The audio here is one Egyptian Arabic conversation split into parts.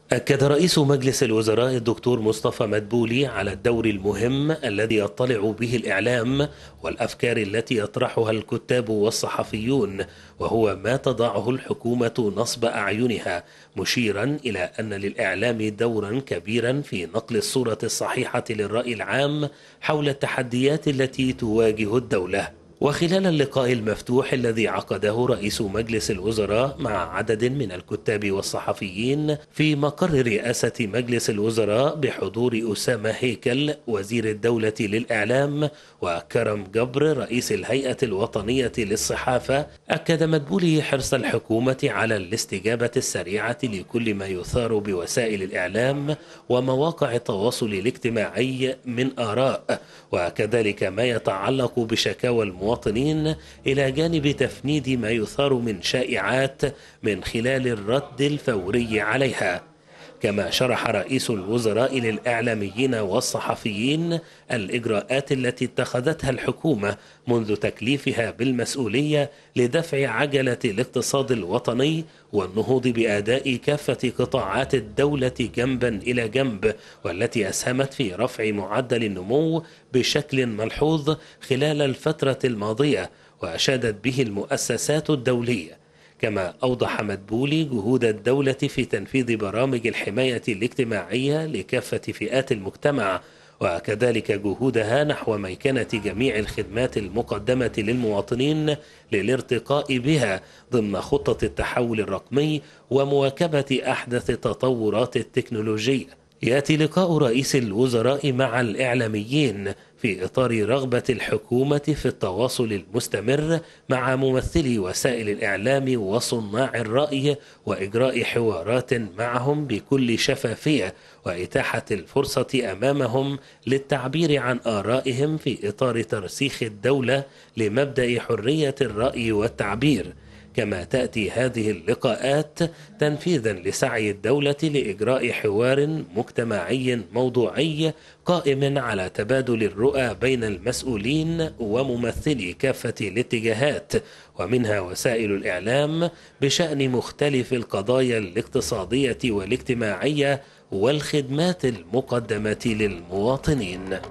أكد رئيس مجلس الوزراء الدكتور مصطفى مدبولي على الدور المهم الذي يطلع به الإعلام والأفكار التي يطرحها الكتاب والصحفيون وهو ما تضعه الحكومة نصب أعينها مشيرا إلى أن للإعلام دورا كبيرا في نقل الصورة الصحيحة للرأي العام حول التحديات التي تواجه الدولة وخلال اللقاء المفتوح الذي عقده رئيس مجلس الوزراء مع عدد من الكتاب والصحفيين في مقر رئاسة مجلس الوزراء بحضور أسامة هيكل وزير الدولة للإعلام وكرم جبر رئيس الهيئة الوطنية للصحافة أكد مدبولي حرص الحكومة على الاستجابة السريعة لكل ما يثار بوسائل الإعلام ومواقع التواصل الاجتماعي من آراء وكذلك ما يتعلق بشكاوى المواطنين المواطنين إلى جانب تفنيد ما يثار من شائعات من خلال الرد الفوري عليها كما شرح رئيس الوزراء للإعلاميين والصحفيين الإجراءات التي اتخذتها الحكومة منذ تكليفها بالمسؤولية لدفع عجلة الاقتصاد الوطني والنهوض بأداء كافة قطاعات الدولة جنبا إلى جنب والتي أسهمت في رفع معدل النمو بشكل ملحوظ خلال الفترة الماضية وأشادت به المؤسسات الدولية كما أوضح مدبولي جهود الدولة في تنفيذ برامج الحماية الاجتماعية لكافة فئات المجتمع وكذلك جهودها نحو ميكنة جميع الخدمات المقدمة للمواطنين للارتقاء بها ضمن خطة التحول الرقمي ومواكبة أحدث التطورات التكنولوجية ياتي لقاء رئيس الوزراء مع الإعلاميين في إطار رغبة الحكومة في التواصل المستمر مع ممثلي وسائل الإعلام وصناع الرأي وإجراء حوارات معهم بكل شفافية وإتاحة الفرصة أمامهم للتعبير عن آرائهم في إطار ترسيخ الدولة لمبدأ حرية الرأي والتعبير كما تأتي هذه اللقاءات تنفيذا لسعي الدولة لإجراء حوار مجتمعي موضوعي قائم على تبادل الرؤى بين المسؤولين وممثلي كافة الاتجاهات ومنها وسائل الإعلام بشأن مختلف القضايا الاقتصادية والاجتماعية والخدمات المقدمة للمواطنين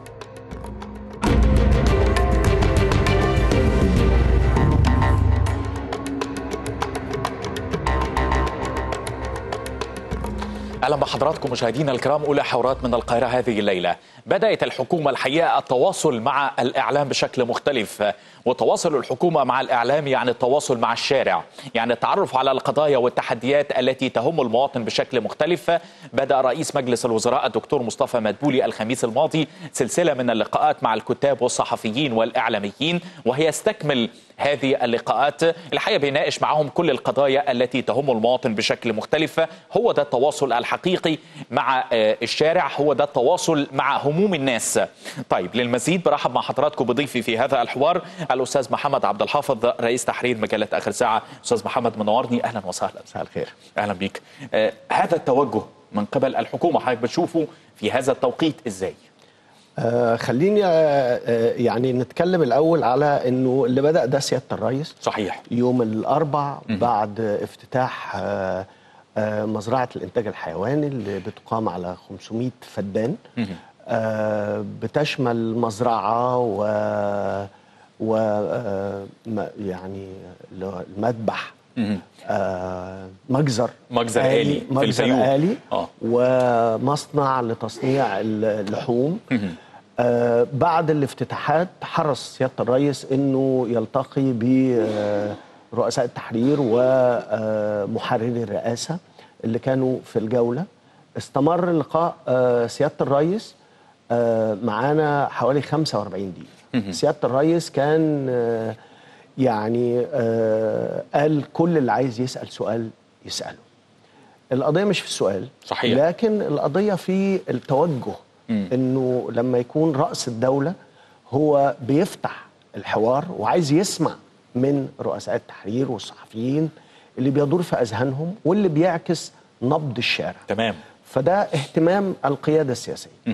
اهلا بحضراتكم مشاهدينا الكرام اولى حوارات من القاهره هذه الليله بدات الحكومه الحقيقه التواصل مع الاعلام بشكل مختلف وتواصل الحكومه مع الاعلام يعني التواصل مع الشارع يعني التعرف على القضايا والتحديات التي تهم المواطن بشكل مختلف بدا رئيس مجلس الوزراء الدكتور مصطفى مدبولي الخميس الماضي سلسله من اللقاءات مع الكتاب والصحفيين والاعلاميين وهي استكمل هذه اللقاءات الحقيقه بيناقش معهم كل القضايا التي تهم المواطن بشكل مختلف هو ده التواصل الحقيقي مع الشارع هو ده التواصل مع هموم الناس طيب للمزيد برحب مع حضراتكم بضيفي في هذا الحوار الاستاذ محمد عبد الحافظ رئيس تحرير مجله اخر ساعه استاذ محمد منورني اهلا وسهلا مساء الخير اهلا بيك آه هذا التوجه من قبل الحكومه حضرتك بتشوفه في هذا التوقيت ازاي آه خليني آه يعني نتكلم الاول على انه اللي بدا ده سياده الرئيس صحيح يوم الاربع بعد افتتاح آه آه مزرعه الانتاج الحيواني اللي بتقام على 500 فدان آه بتشمل مزرعه و و آه يعني المذبح آه مجزر مجزر آلي, آلي مجزر آلي آه. ومصنع لتصنيع اللحوم آه بعد الافتتاحات حرص سيادة الرئيس أنه يلتقي برؤساء التحرير ومحرري الرئاسة اللي كانوا في الجولة استمر لقاء آه سيادة الرئيس آه معانا حوالي 45 دقيقة سيادة الرئيس كان آه يعني آه قال كل اللي عايز يسأل سؤال يسأله القضية مش في السؤال صحيح. لكن القضية في التوجه م. انه لما يكون رأس الدولة هو بيفتح الحوار وعايز يسمع من رؤساء التحرير والصحفيين اللي بيدور في أذهانهم واللي بيعكس نبض الشارع تمام فده اهتمام القيادة السياسية م.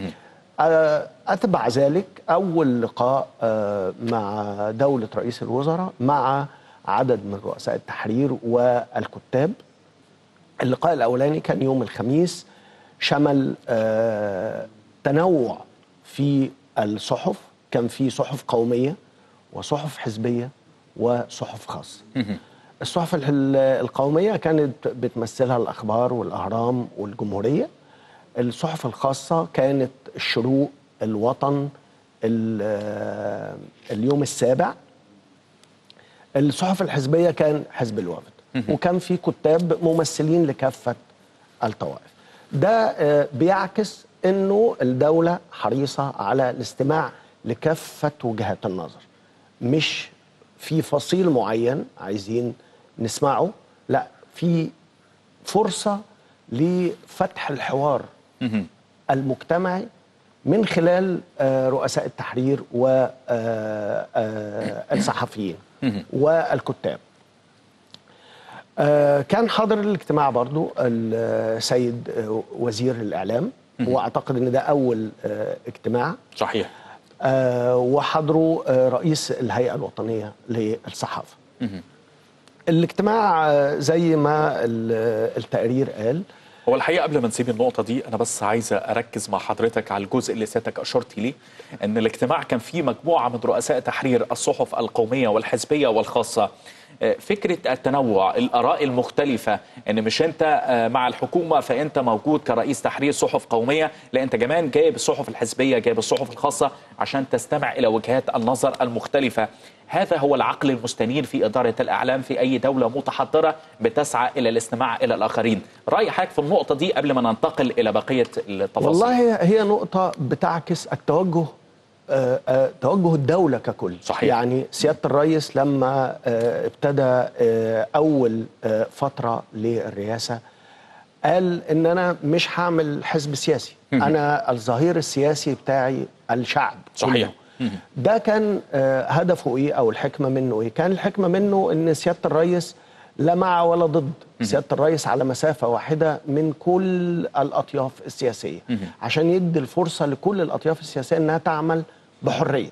أتبع ذلك أول لقاء مع دولة رئيس الوزراء مع عدد من رؤساء التحرير والكتاب اللقاء الأولاني كان يوم الخميس شمل آه، تنوع في الصحف كان في صحف قوميه وصحف حزبيه وصحف خاصه الصحف ال- القوميه كانت بتمثلها الاخبار والاهرام والجمهوريه الصحف الخاصه كانت الشروق الوطن ال- آه، اليوم السابع الصحف الحزبيه كان حزب الوفد وكان في كتاب ممثلين لكافه الطوائف ده آه، بيعكس انه الدوله حريصه على الاستماع لكافه وجهات النظر مش في فصيل معين عايزين نسمعه لا في فرصه لفتح الحوار المجتمعي من خلال آه، رؤساء التحرير والصحفيين والكتاب آه، كان حاضر الاجتماع برضو السيد آه، وزير الإعلام واعتقد ان ده اول آه، اجتماع صحيح آه، وحضروا آه، رئيس الهيئه الوطنيه للصحافه. الاجتماع آه، زي ما ال- التقرير قال هو الحقيقه قبل ما نسيب النقطه دي انا بس عايزه اركز مع حضرتك على الجزء اللي سيادتك اشرت ليه ان الاجتماع كان فيه مجموعه من رؤساء تحرير الصحف القوميه والحزبيه والخاصه آه، فكره التنوع الاراء المختلفه ان مش انت آه، مع الحكومه فانت موجود كرئيس تحرير صحف قوميه لا انت كمان جايب الصحف الحزبيه جايب الصحف الخاصه عشان تستمع الى وجهات النظر المختلفه هذا هو العقل المستنير في إدارة الإعلام في أي دولة متحضرة بتسعى إلى الاستماع إلى الآخرين رأي حضرتك في النقطة دي قبل ما ننتقل إلى بقية التفاصيل والله هي- هي نقطة بتعكس التوجه آه، آه، توجه الدولة ككل صحيح. يعني سيادة الرئيس لما آه، ابتدى آه، أول آه، فترة للرئاسة قال إن أنا مش هعمل حزب سياسي أنا الظهير السياسي بتاعي الشعب صحيح. كله. ده كان آه، هدفه ايه او الحكمه منه ايه؟ كان الحكمه منه ان سياده الرئيس لا مع ولا ضد، سياده الرئيس على مسافه واحده من كل الاطياف السياسيه عشان يدي الفرصه لكل الاطياف السياسيه انها تعمل بحريه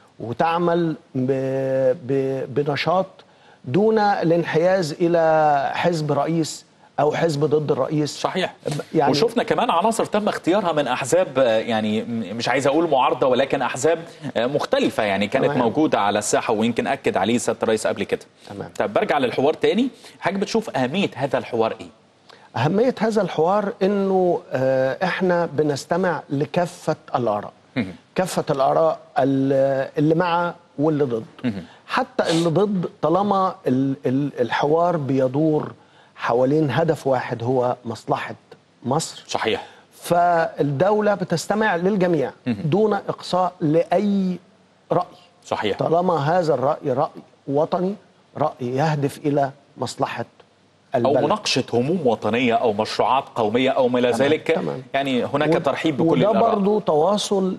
وتعمل ب... ب... بنشاط دون الانحياز الى حزب رئيس او حزب ضد الرئيس صحيح يعني- يعني وشفنا كمان عناصر تم اختيارها من احزاب آه، يعني م- مش عايز اقول معارضه ولكن احزاب آه، مختلفه يعني كانت تمام. موجوده على الساحه ويمكن اكد عليه سياده الرئيس قبل كده تمام. طب برجع للحوار تاني حضرتك بتشوف اهميه هذا الحوار ايه أهمية هذا الحوار إنه آه، إحنا بنستمع لكافة الآراء كافة الآراء ال- اللي مع واللي ضد حتى اللي ضد طالما ال- ال- الحوار بيدور حوالين هدف واحد هو مصلحة مصر صحيح فالدولة بتستمع للجميع دون إقصاء لأي رأي صحيح طالما هذا الرأي رأي وطني رأي يهدف إلى مصلحة او البلد مناقشه هموم وطنيه او مشروعات قوميه او ما الى تمام، ذلك تمام. يعني هناك و- ترحيب بكل وده الآراء. برضو تواصل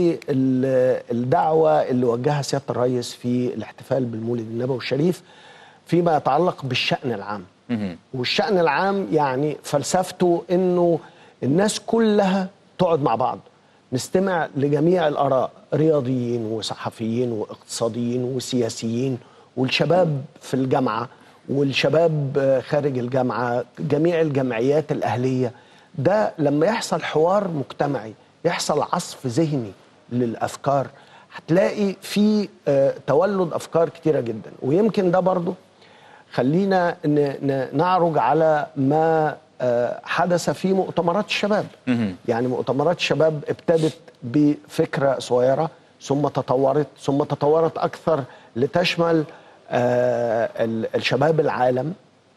للدعوة اللي وجهها سيادة الرئيس في الاحتفال بالمولد النبوي الشريف فيما يتعلق بالشأن العام والشأن العام يعني فلسفته انه الناس كلها تقعد مع بعض نستمع لجميع الآراء رياضيين وصحفيين واقتصاديين وسياسيين والشباب في الجامعة والشباب آه، خارج الجامعة جميع الجمعيات الأهلية ده لما يحصل حوار مجتمعي يحصل عصف ذهني للأفكار هتلاقي في آه، تولد أفكار كتيرة جدا ويمكن ده برضو خلينا ن- ن- نعرج على ما آه، حدث في مؤتمرات الشباب يعني مؤتمرات الشباب ابتدت بفكرة صغيرة ثم تطورت ثم تطورت أكثر لتشمل آه، ال- الشباب العالم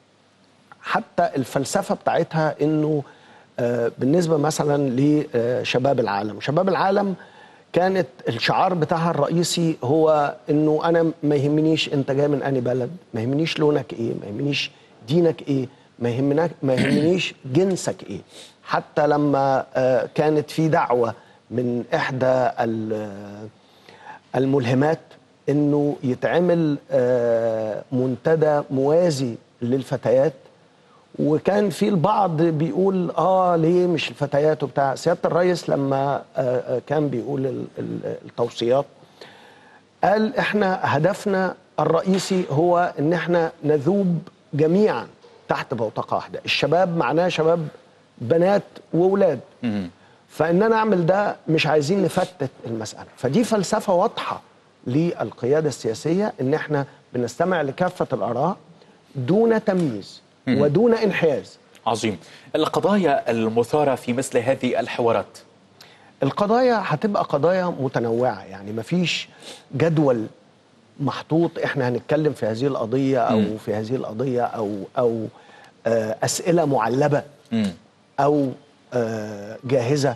حتى الفلسفه بتاعتها انه آه، بالنسبه مثلا لشباب العالم شباب العالم كانت الشعار بتاعها الرئيسي هو انه انا ما يهمنيش انت جاي من اني بلد ما يهمنيش لونك ايه ما يهمنيش دينك ايه ما يهمناك ما يهمنيش جنسك ايه حتى لما آه، كانت في دعوه من احدى ال- الملهمات انه يتعمل آه، منتدى موازي للفتيات وكان في البعض بيقول اه ليه مش الفتيات وبتاع سياده الرئيس لما آه، آه، كان بيقول ال- ال- التوصيات قال احنا هدفنا الرئيسي هو ان احنا نذوب جميعا تحت بوتقه واحده الشباب معناه شباب بنات واولاد فان انا اعمل ده مش عايزين نفتت المساله فدي فلسفه واضحه للقياده السياسيه ان احنا بنستمع لكافه الاراء دون تمييز ودون انحياز عظيم القضايا المثارة في مثل هذه الحوارات القضايا هتبقى قضايا متنوعه يعني مفيش جدول محطوط احنا هنتكلم في هذه القضيه او مم. في هذه القضيه او او آه، اسئله معلبه مم. او آه، جاهزه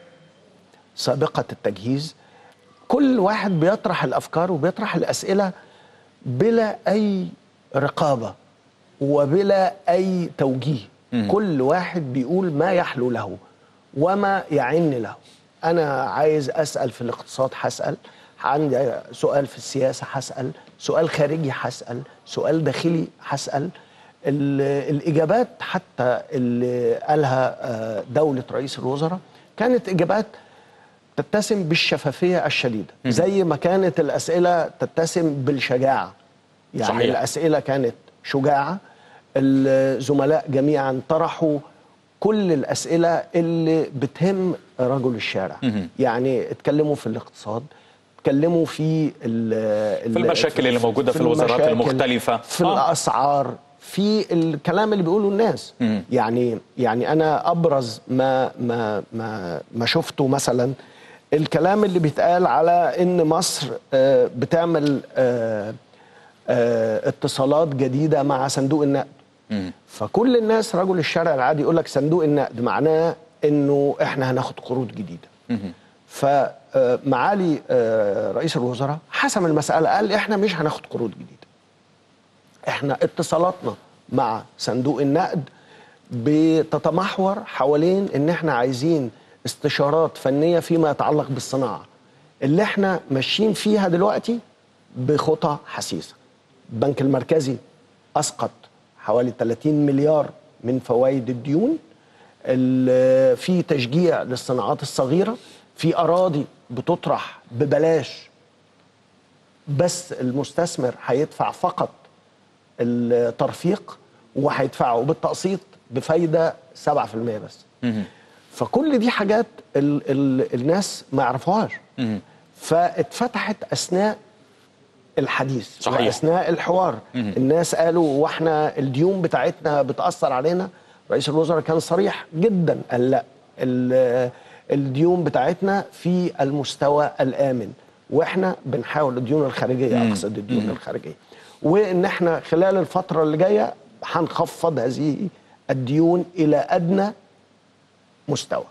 سابقه التجهيز كل واحد بيطرح الافكار وبيطرح الاسئله بلا اي رقابه وبلا اي توجيه مم. كل واحد بيقول ما يحلو له وما يعن له انا عايز اسال في الاقتصاد هسال عندي سؤال في السياسه هسال سؤال خارجي هسال سؤال داخلي هسال ال- الاجابات حتى اللي قالها آه، دوله رئيس الوزراء كانت اجابات تتسم بالشفافيه الشديده زي ما كانت الاسئله تتسم بالشجاعه يعني صحيح. صحيح. الاسئله كانت شجاعه الزملاء جميعا طرحوا كل الاسئله اللي بتهم رجل الشارع مهم. يعني اتكلموا في الاقتصاد اتكلموا في ال- في المشاكل اللي موجودة في الوزارات المشاكل، المختلفة. في آه. الاسعار في الكلام اللي بيقوله الناس مم. يعني يعني انا ابرز ما ما ما ما شفته مثلا الكلام اللي بيتقال على ان مصر آه، بتعمل آه، آه، اتصالات جديده مع صندوق النقد مم. فكل الناس رجل الشارع العادي يقول لك صندوق النقد معناه انه احنا هناخد قروض جديده مم. فمعالي رئيس الوزراء حسم المساله قال احنا مش هناخد قروض جديده احنا اتصالاتنا مع صندوق النقد بتتمحور حوالين ان احنا عايزين استشارات فنيه فيما يتعلق بالصناعه اللي احنا ماشيين فيها دلوقتي بخطى حسيسه البنك المركزي اسقط حوالي 30 مليار من فوائد الديون ال- في تشجيع للصناعات الصغيره في اراضي بتطرح ببلاش بس المستثمر هيدفع فقط الترفيق وهيدفعه بالتقسيط بفايده 7% بس مم. فكل دي حاجات ال ال الناس ما يعرفوهاش مم. فاتفتحت اثناء الحديث صحيح. واثناء الحوار مم. الناس قالوا واحنا الديون بتاعتنا بتاثر علينا رئيس الوزراء كان صريح جدا قال لا ال- الديون بتاعتنا في المستوى الامن واحنا بنحاول الديون الخارجيه مم. اقصد الديون الخارجيه وان احنا خلال الفتره اللي جايه هنخفض هذه الديون الى ادنى مستوى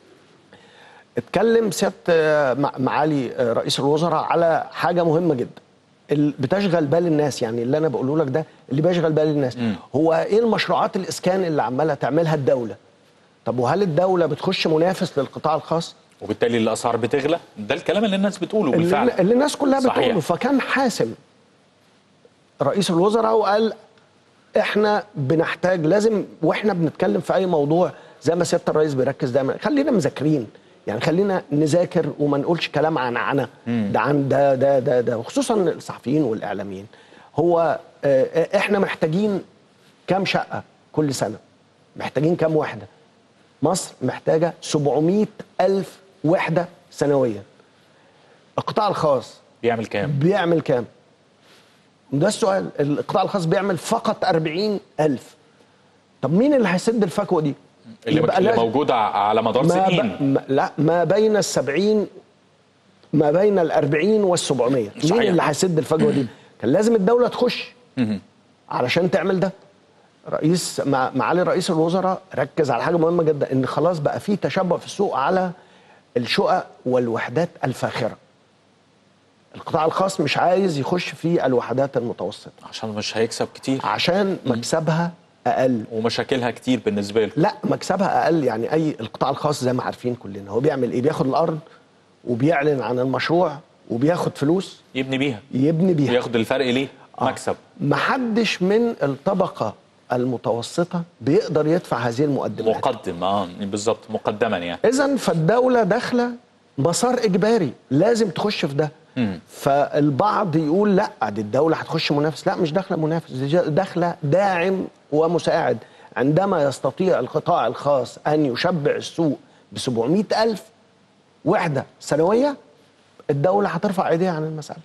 اتكلم سياده آه، مع- معالي آه، رئيس الوزراء على حاجه مهمه جدا ال- بتشغل بال الناس يعني اللي انا بقوله لك ده اللي بيشغل بال الناس مم. هو ايه المشروعات الاسكان اللي عماله تعملها الدوله طب وهل الدوله بتخش منافس للقطاع الخاص وبالتالي الاسعار بتغلى ده الكلام اللي الناس بتقوله بالفعل اللي, اللي الناس كلها صحيح. بتقوله فكان حاسم رئيس الوزراء وقال احنا بنحتاج لازم واحنا بنتكلم في اي موضوع زي ما سياده الرئيس بيركز دايما خلينا مذاكرين يعني خلينا نذاكر وما نقولش كلام عن عنا ده عن ده ده ده ده وخصوصا الصحفيين والاعلاميين هو آه، احنا محتاجين كام شقه كل سنه محتاجين كام وحده مصر محتاجه 700 الف وحده سنويا القطاع الخاص بيعمل كام بيعمل كام ده السؤال القطاع الخاص بيعمل فقط 40 ألف طب مين اللي هيسد الفجوه دي اللي, يبقى اللي لازم- موجوده على مدار ما سنين ب... ما لا ما بين السبعين ما بين الأربعين والسبعمية مين صحيح. اللي هيسد الفجوة دي كان لازم الدولة تخش مهم. علشان تعمل ده رئيس مع معالي رئيس الوزراء ركز على حاجة مهمة جدا ان خلاص بقى في تشبع في السوق على الشقق والوحدات الفاخرة القطاع الخاص مش عايز يخش في الوحدات المتوسطة عشان مش هيكسب كتير عشان مكسبها أقل ومشاكلها كتير بالنسبه له لا مكسبها اقل يعني اي القطاع الخاص زي ما عارفين كلنا هو بيعمل ايه بياخد الارض وبيعلن عن المشروع وبياخد فلوس يبني بيها يبني بيها وياخد الفرق ليه آه. مكسب محدش من الطبقه المتوسطه بيقدر يدفع هذه المقدمات مقدم اه بالظبط مقدما يعني اذا فالدوله داخله مسار اجباري لازم تخش في ده مم. فالبعض يقول لا دي الدوله هتخش منافس لا مش داخله منافس دي جا- داخله داعم ومساعد عندما يستطيع القطاع الخاص أن يشبع السوق ب 700 ألف وحدة سنوية الدولة هترفع ايديها عن المسألة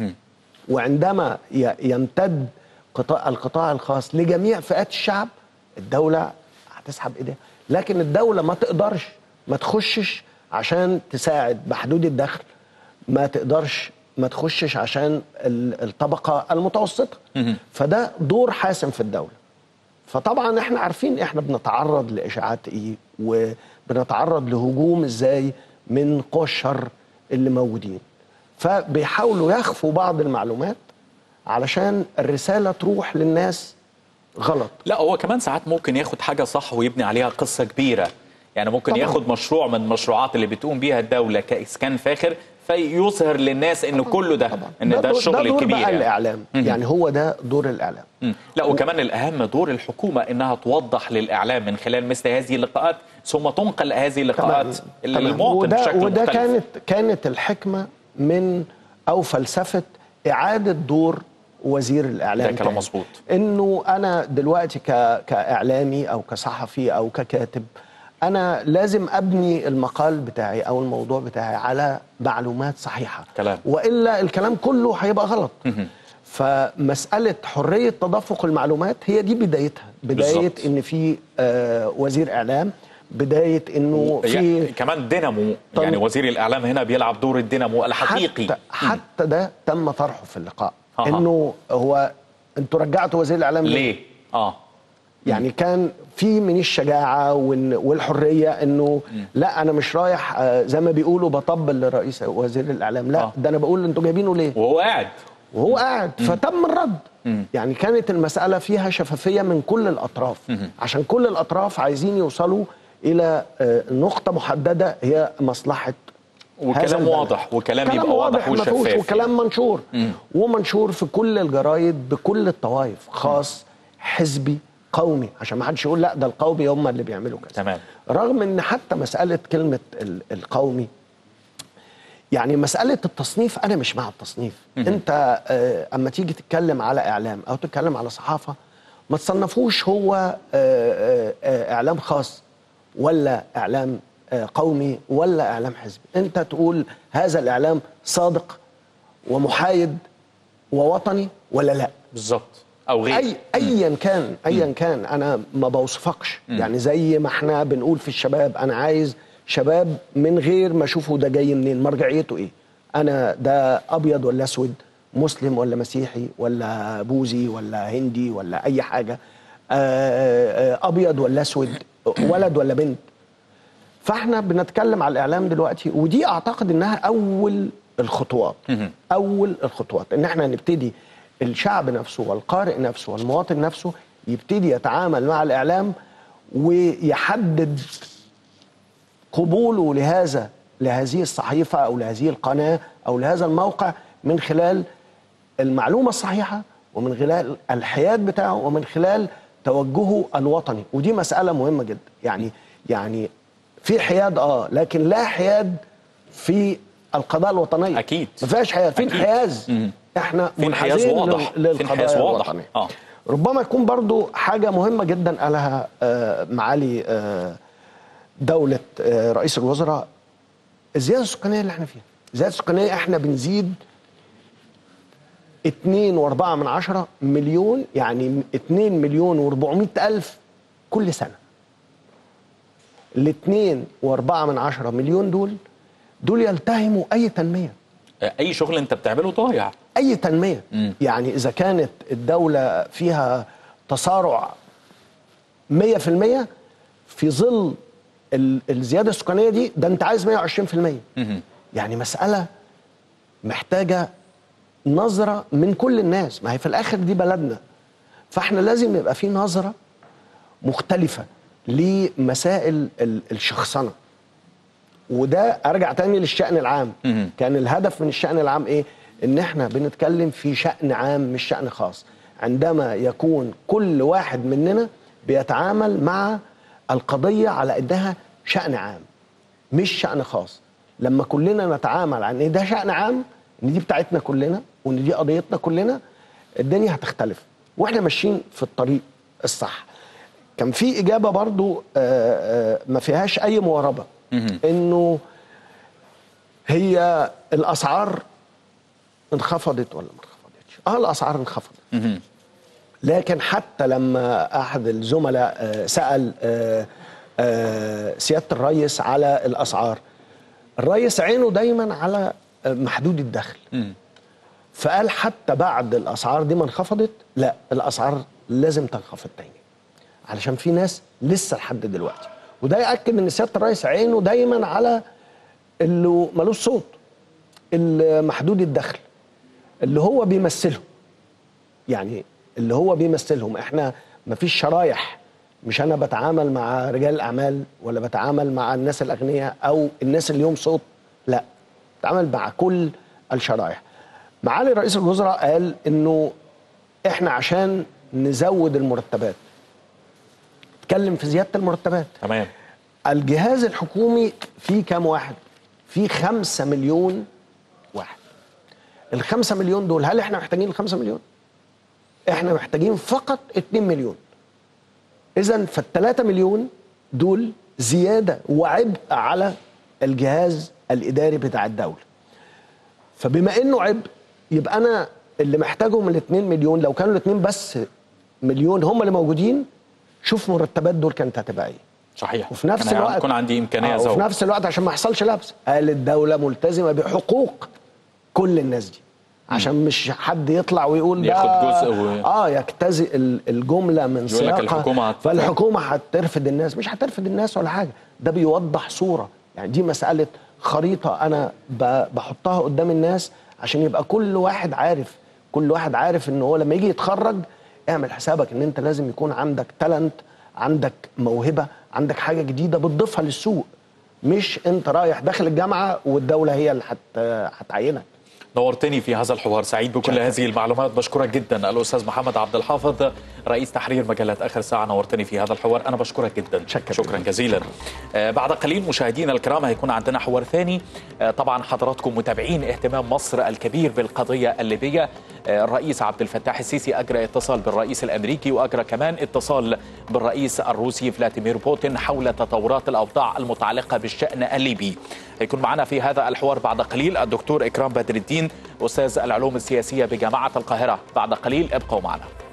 وعندما ي- يمتد قطاع القطاع الخاص لجميع فئات الشعب الدولة هتسحب ايديها لكن الدولة ما تقدرش ما تخشش عشان تساعد بحدود الدخل ما تقدرش ما تخشش عشان ال- الطبقة المتوسطة فده دور حاسم في الدولة فطبعا احنا عارفين احنا بنتعرض لاشاعات ايه وبنتعرض لهجوم ازاي من قوى الشر اللي موجودين فبيحاولوا يخفوا بعض المعلومات علشان الرساله تروح للناس غلط لا هو كمان ساعات ممكن ياخد حاجة صح ويبني عليها قصة كبيرة يعني ممكن طبعاً. ياخد مشروع من المشروعات اللي بتقوم بيها الدولة كإسكان فاخر فيظهر للناس ان كله ده ان ده, دور- الشغل ده دور الكبير بقى يعني. الاعلام يعني هو ده دور الاعلام مم. لا وكمان الأهم دور الحكومة إنها توضح للإعلام من خلال مثل هذه اللقاءات ثم تنقل هذه اللقاءات تمام. للمواطن وده بشكل وده مختلف كانت كانت الحكمه من او فلسفه اعاده دور وزير الاعلام ده كلام تاني. مظبوط. انه انا دلوقتي ك كاعلامي او كصحفي او ككاتب انا لازم ابني المقال بتاعي او الموضوع بتاعي على معلومات صحيحه كلام. والا الكلام كله هيبقى غلط فمساله حريه تدفق المعلومات هي دي بدايتها بدايه بالظبط. ان في آه وزير اعلام بدايه انه يعني في كمان دينامو طن- يعني وزير الإعلام هنا بيلعب دور الدينامو الحقيقي حتى, حتى ده تم طرحه في اللقاء أها. انه هو انتوا رجعتوا وزير الاعلام ليه؟ ليه؟ اه يعني كان في من الشجاعه وال- والحريه انه لا انا مش رايح آه، زي ما بيقولوا بطبل لرئيس وزير الاعلام لا آه. ده انا بقول انتوا جايبينه ليه؟ وهو قاعد وهو قاعد فتم الرد يعني كانت المسألة فيها شفافية من كل الأطراف عشان كل الأطراف عايزين يوصلوا إلى آه، نقطة محددة هي مصلحة هذا وكلام البلد. واضح وكلام كلام يبقى واضح واضح ما فيهوش وشفاف وكلام منشور ومنشور في كل الجرايد بكل الطوائف خاص حزبي قومي عشان ما حدش يقول لا ده القومي هم اللي بيعملوا كذا تمام. رغم ان حتى مسألة كلمة ال- القومي يعني مسألة التصنيف أنا مش مع التصنيف أنت آه، أما تيجي تتكلم على إعلام أو تتكلم على صحافة ما تصنفوش هو آه، آه، آه، إعلام خاص ولا إعلام آه، قومي ولا إعلام حزبي أنت تقول هذا الإعلام صادق ومحايد ووطني ولا لا بالظبط او غير اي ايا كان ايا كان انا ما بوصفكش يعني زي ما احنا بنقول في الشباب انا عايز شباب من غير ما اشوفه ده جاي منين مرجعيته ايه انا ده ابيض ولا اسود مسلم ولا مسيحي ولا بوذي ولا هندي ولا اي حاجه آه، آه، ابيض ولا اسود ولد ولا بنت فاحنا بنتكلم على الاعلام دلوقتي ودي اعتقد انها اول الخطوات اول الخطوات ان احنا نبتدي الشعب نفسه والقارئ نفسه والمواطن نفسه يبتدي يتعامل مع الاعلام ويحدد قبوله لهذا لهذه الصحيفه او لهذه القناه او لهذا الموقع من خلال المعلومه الصحيحه ومن خلال الحياد بتاعه ومن خلال توجهه الوطني ودي مساله مهمه جدا يعني يعني في حياد اه لكن لا حياد في القضايا الوطنيه أكيد. ما فيهاش حياد في أكيد. انحياز مم. احنا في انحياز منحازين واضح. لل- في انحياز للقضايا واضح. الوطنيه آه. ربما يكون برضو حاجه مهمه جدا قالها آه، معالي آه، دوله آه، رئيس الوزراء الزياده السكانيه اللي احنا فيها الزياده السكانيه احنا بنزيد 2.4 من عشرة مليون يعني 2 مليون و400 ألف كل سنة ال 2.4 من عشرة مليون دول دول يلتهموا أي تنمية اي شغل انت بتعمله ضايع أي تنمية مم. يعني إذا كانت الدولة فيها تسارع 100% في ظل ال- الزيادة السكانية دي ده أنت عايز 120% مهم. يعني مسألة محتاجة نظرة من كل الناس ما هي في الآخر دي بلدنا فاحنا لازم يبقى في نظرة مختلفة لمسائل ال- الشخصنة وده ارجع تاني للشأن العام مهم. كان الهدف من الشأن العام ايه ان احنا بنتكلم في شأن عام مش شأن خاص عندما يكون كل واحد مننا بيتعامل مع القضية على انها شأن عام مش شأن خاص لما كلنا نتعامل عن ان ده شأن عام ان دي بتاعتنا كلنا وان دي قضيتنا كلنا الدنيا هتختلف واحنا ماشيين في الطريق الصح كان في اجابه برضو آه، آه، ما فيهاش اي مواربه انه هي الاسعار انخفضت ولا ما انخفضتش اه الاسعار انخفضت لكن حتى لما احد الزملاء آه، سال آه، آه، سياده الرئيس على الاسعار الرئيس عينه دايما على آه، محدود الدخل فقال حتى بعد الاسعار دي ما انخفضت لا الاسعار لازم تنخفض تاني علشان في ناس لسه لحد دلوقتي وده ياكد ان سياده الرئيس عينه دايما على اللي ملوش صوت اللي محدود الدخل اللي هو بيمثلهم يعني اللي هو بيمثلهم احنا مفيش شرايح مش انا بتعامل مع رجال الاعمال ولا بتعامل مع الناس الاغنياء او الناس اللي لهم صوت لا بتعامل مع كل الشرايح معالي رئيس الوزراء قال انه احنا عشان نزود المرتبات اتكلم في زياده المرتبات تمام الجهاز الحكومي فيه كام واحد؟ فيه خمسة مليون واحد الخمسة مليون دول هل احنا محتاجين الخمسة مليون؟ احنا محتاجين فقط اتنين مليون اذا فالتلاتة مليون دول زيادة وعبء على الجهاز الإداري بتاع الدولة فبما انه عبء يبقى انا اللي محتاجهم الاتنين مليون لو كانوا الاتنين بس مليون هم اللي موجودين شوف مرتبات دول كانت هتبقى ايه صحيح وفي نفس أنا الوقت يكون عندي امكانيه آه وفي زود نفس الوقت عشان ما يحصلش لبس قال الدوله ملتزمه بحقوق كل الناس دي عشان مش حد يطلع ويقول ده ياخد جزء و- اه يجتزئ ال- الجمله من يقول لك سياقها الحكومة هت- فالحكومه هترفد الناس مش هترفد الناس ولا حاجه ده بيوضح صوره يعني دي مساله خريطه انا ب- بحطها قدام الناس عشان يبقى كل واحد عارف كل واحد عارف ان هو لما يجي يتخرج اعمل حسابك ان انت لازم يكون عندك تالنت عندك موهبه عندك حاجه جديده بتضيفها للسوق مش انت رايح داخل الجامعه والدوله هي اللي هت- هتعينك نورتني في هذا الحوار سعيد بكل شكراً. هذه المعلومات بشكرك جدا الاستاذ محمد عبد الحافظ رئيس تحرير مجله اخر ساعه نورتني في هذا الحوار انا بشكرك جدا شكراً. شكرا جزيلا آه بعد قليل مشاهدينا الكرام هيكون عندنا حوار ثاني آه طبعا حضراتكم متابعين اهتمام مصر الكبير بالقضيه الليبيه آه الرئيس عبد الفتاح السيسي اجرى اتصال بالرئيس الامريكي واجرى كمان اتصال بالرئيس الروسي فلاديمير بوتين حول تطورات الاوضاع المتعلقه بالشان الليبي هيكون معنا في هذا الحوار بعد قليل الدكتور اكرام بدر الدين استاذ العلوم السياسيه بجامعه القاهره بعد قليل ابقوا معنا